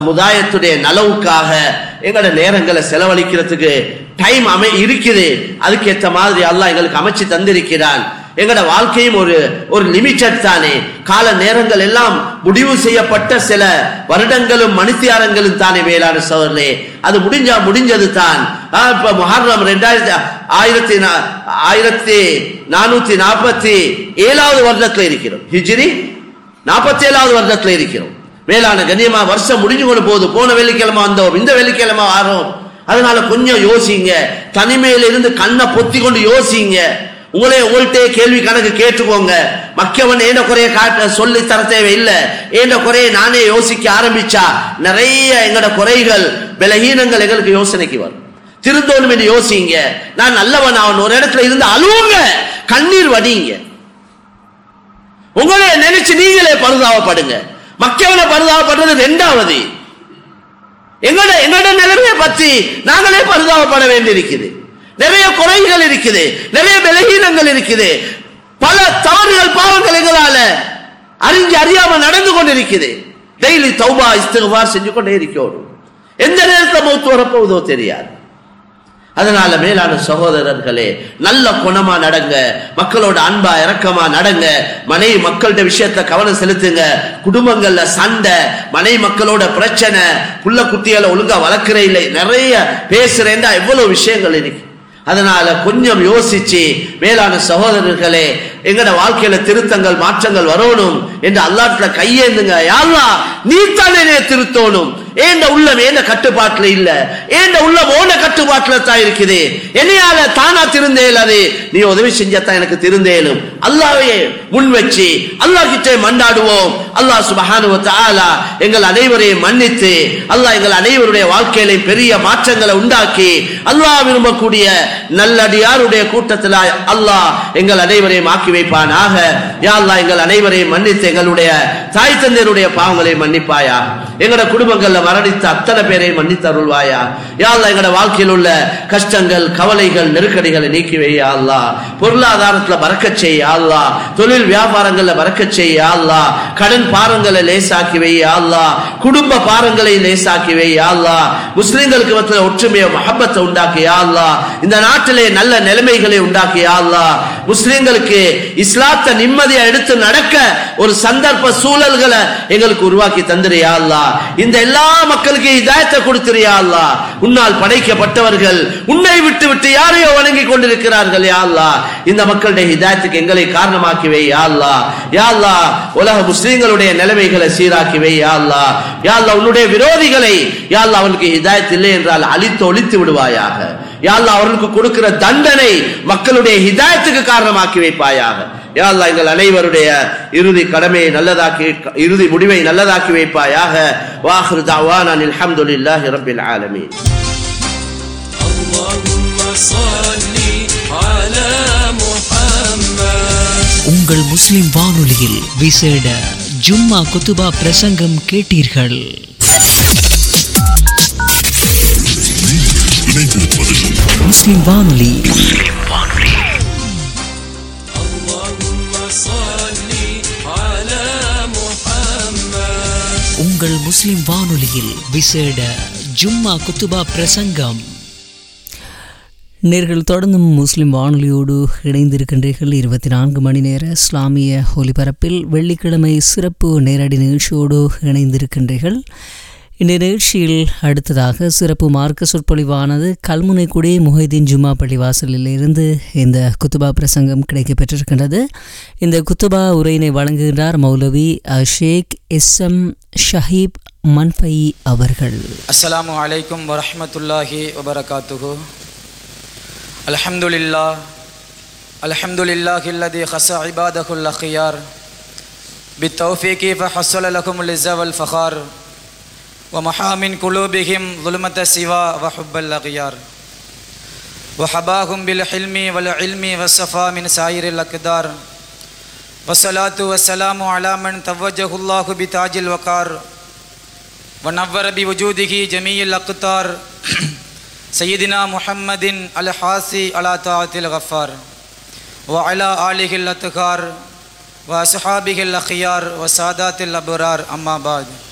சமுதாயத்துடைய நலவுக்காக எங்களோட நேரங்களை செலவழிக்கிறதுக்கு டைம் அமை இருக்குது அதுக்கேற்ற மாதிரி அல்லாஹ் எங்களுக்கு அமைச்சு தந்திருக்கிறான் எங்களோட வாழ்க்கையும் ஒரு ஒரு லிமிட்டட் தானே கால நேரங்கள் எல்லாம் முடிவு செய்யப்பட்ட சில வருடங்களும் மணித்தியாரங்களும் தானே மேலான சோதரே அது முடிஞ்சா முடிஞ்சது தான் ஆஹ் இப்ப முஹர்ரம் ரெண்டாயிரத்தி ஆயிரத்தி நா- ஆயிரத்தி நானூத்தி நாற்பத்தி ஏழாவது வருடத்துல இருக்கிறோம் ஹிஜ்ரி நாற்பத்தி ஏழாவது வருடத்துல இருக்கிறோம் மேலான கண்ணியமா வருஷம் முடிஞ்சு கொண்டு போகுது போன வெள்ளிக்கிழமை வந்தோம் இந்த வெள்ளிக்கிழமை வரோம் அதனால கொஞ்சம் யோசிங்க தனிமையில இருந்து கண்ணை பொத்தி கொண்டு யோசிங்க உங்களே உங்கள்கிட்ட கேள்வி கணக்கு கேட்டுக்கோங்க மக்கவன் ஏண்ட குறைய காட்ட சொல்லி தர தேவையில்லை ஏண்ட குறைய நானே யோசிக்க ஆரம்பிச்சா நிறைய எங்கட குறைகள் பலகீனங்கள் எங்களுக்கு யோசனைக்கு வரும் திருந்தோணும் என்று யோசிங்க நான் நல்லவன் அவன் ஒரு இடத்துல இருந்து அழுவுங்க கண்ணீர் வடிங்க உங்களே நினைச்சு நீங்களே பரிதாபப்படுங்க மக்கள பரிதாபப்படுறது ரெண்டாவது எங்களோட எங்களோட நிலைமையை பத்தி நாங்களே பரிதாபப்பட வேண்டியிருக்குது நிறைய குறைகள் இருக்குது நிறைய பலகீனங்கள் இருக்குது பல தவறுகள் பாவங்கள் எங்களால அறிஞ்சு அறியாம நடந்து கொண்டிருக்குது டெய்லி தௌபா இஸ்திகுபார் செஞ்சு கொண்டே இருக்கணும் எந்த நேரத்தில் மௌத்து வரப்போகுதோ தெரியாது அதனால மேலான சகோதரர்களே நல்ல குணமா நடங்க மக்களோட அன்பா இரக்கமா நடங்க மனைவி மக்கள்கிட்ட விஷயத்த கவனம் செலுத்துங்க குடும்பங்கள்ல சண்டை மனைவி மக்களோட பிரச்சனை புள்ள குட்டிகளை ஒழுங்கா வளர்க்கிற இல்லை நிறைய பேசுறேன்டா எவ்வளவு விஷயங்கள் இருக்கு அதனால கொஞ்சம் யோசிச்சு மேலான சகோதரர்களே எங்கட வாழ்க்கையில திருத்தங்கள் மாற்றங்கள் வரணும் என்று அல்லாட்டுல கையேந்துங்க யாரா நீ தானே திருத்தணும் ஏண்ட உள்ளம் ஏண்ட கட்டுப்பாட்டுல இல்ல ஏண்ட உள்ளம் ஓன கட்டுப்பாட்டுல தான் இருக்குது என்னையால தானா திருந்தேலாது நீ உதவி செஞ்சத்தான் எனக்கு திருந்தேலும் அல்லாவே முன் வச்சு அல்லாஹ் கிட்ட மண்டாடுவோம் அல்லாஹ் சுபஹானு தஆலா எங்கள் அனைவரையும் மன்னித்து அல்லாஹ் எங்கள் அனைவருடைய வாழ்க்கையில பெரிய மாற்றங்களை உண்டாக்கி அல்லாஹ் விரும்பக்கூடிய நல்லடியாருடைய கூட்டத்தில் அல்லாஹ் எங்கள் அனைவரையும் ஆக்கி வைப்பானாக யா அல்லாஹ் எங்கள் அனைவரையும் மன்னித்து எங்களுடைய தாய் தந்தையருடைய பாவங்களை மன்னிப்பாயா எங்களோட குடும்பங்கள்ல மரணித்த அத்தனை பேரையும் மன்னித்து அருள்வாயா யா அல்லாஹ் எங்களோட வாழ்க்கையில் உள்ள கஷ்டங்கள் கவலைகள் நெருக்கடிகளை நீக்கி வையா அல்லாஹ் பொருளாதாரத்துல பறக்கச் செய்ய அல்லாஹ் தொழில் வியாபாரங்கள்ல பறக்கச் செய்ய அல்லாஹ் கடன் பாரங்களை லேசாக்கி வையா அல்லாஹ் குடும்ப பாரங்களை லேசாக்கி வையா அல்லாஹ் முஸ்லிம்களுக்கு மத்தியில் ஒற்றுமையை மஹப்பத்தை உண்டாக்கி யா அல்லாஹ் இந்த நாட்டிலே நல்ல நிலைமைகளை உண்டாக்கி யா அல்லாஹ் முஸ்லிம்களுக்கு இஸ்லாத்தை நிம்மதியா எடுத்து நடக்க ஒரு சந்தர்ப்ப சூழல்களை எங்களுக்கு உருவாக்கி தந்திரியா அல்லாஹ் இந்த எல்லா மக்களுக்கு இதாயத்தை கொடுத்திரியா அல்லாஹ் உன்னால் படைக்கப்பட்டவர்கள் உன்னை விட்டு விட்டு யாரையோ வணங்கி கொண்டிருக்கிறார்கள் யா அல்லாஹ் இந்த மக்களுடைய ஹிதாயத்துக்கு எங்களை காரணமாக்கி வை யா அல்லாஹ் யா அல்லாஹ் உலக முஸ்லிம்களுடைய நிலைமைகளை சீராக்கி வை யா அல்லாஹ் யா அல்லாஹ் உன்னுடைய விரோதிகளை யா அல்லாஹ் அவனுக்கு ஹிதாயத் இல்லை என்றால் அழித்து ஒழித்து விடுவாயாக யா அல்லாஹ் அவர்களுக்கு கொடுக்கிற தண்டனை மக்களுடைய ஹிதாயத்துக்கு காரணமாக்கி வைப்பாயாக யா அல்லாஹ் எங்கள் அனைவருடைய இறுதி கடமையை நல்லதாக்கி இறுதி முடிவை நல்லதாக்கி வைப்பாயாக வாஹிரு தாவானா அல்ஹம்துலில்லாஹி ரப்பில் ஆலமீன் اللهم صل على محمد உங்கள் முஸ்லிம் வானொலியில் விசேட ஜும்மா குத்துபா பிரசங்கம் கேட்டீர்கள் முஸ்லிம் வானொலி اللهم صل على محمد உங்கள் முஸ்லிம் வானொலியில் விசேட ஜும்மா குத்துபா பிரசங்கம் நேர்கள் தொடர்ந்தும் முஸ்லிம் வானொலியோடு இணைந்திருக்கின்றீர்கள் இருபத்தி நான்கு மணி நேர இஸ்லாமிய ஒலிபரப்பில் வெள்ளிக்கிழமை சிறப்பு நேரடி நிகழ்ச்சியோடு இணைந்திருக்கின்றீர்கள் இந்த நிகழ்ச்சியில் அடுத்ததாக சிறப்பு மார்க்க சொற்பொழிவானது கல்முனைக்குடி முஹைதீன் ஜும்மா பள்ளிவாசலில் இருந்து இந்த குத்துபா பிரசங்கம் கிடைக்கப்பெற்றிருக்கின்றது இந்த குத்துபா உரையினை வழங்குகின்றார் மௌலவி அஹ், ஷேக் எஸ் எம் ஷஹீப் மன்ஃபை அவர்கள் அஸ்ஸலாமு அலைக்கும் வரஹ்மத்துல்லாஹி வபரகாத்துஹு அல்ஹம்துலில்லா அல்ஹம்துலில்லாஹி அல்லதி خص عباده الأخيار بالتوفيق فحصل لكم العزة والفخار ومحى من قلوبهم ظلمة السوى وحب الأغيار وحباهم بالحلم والعلم والصفا من سائر الأقدار والصلاة والسلام على من توجه الله بتاج الوقار ونور بوجوده جميع الأقطار سيدنا محمد الحاسي على طاعة الغفار وعلى آله الأطهار وأصحابه الأخيار وسادات الأبرار أما بعد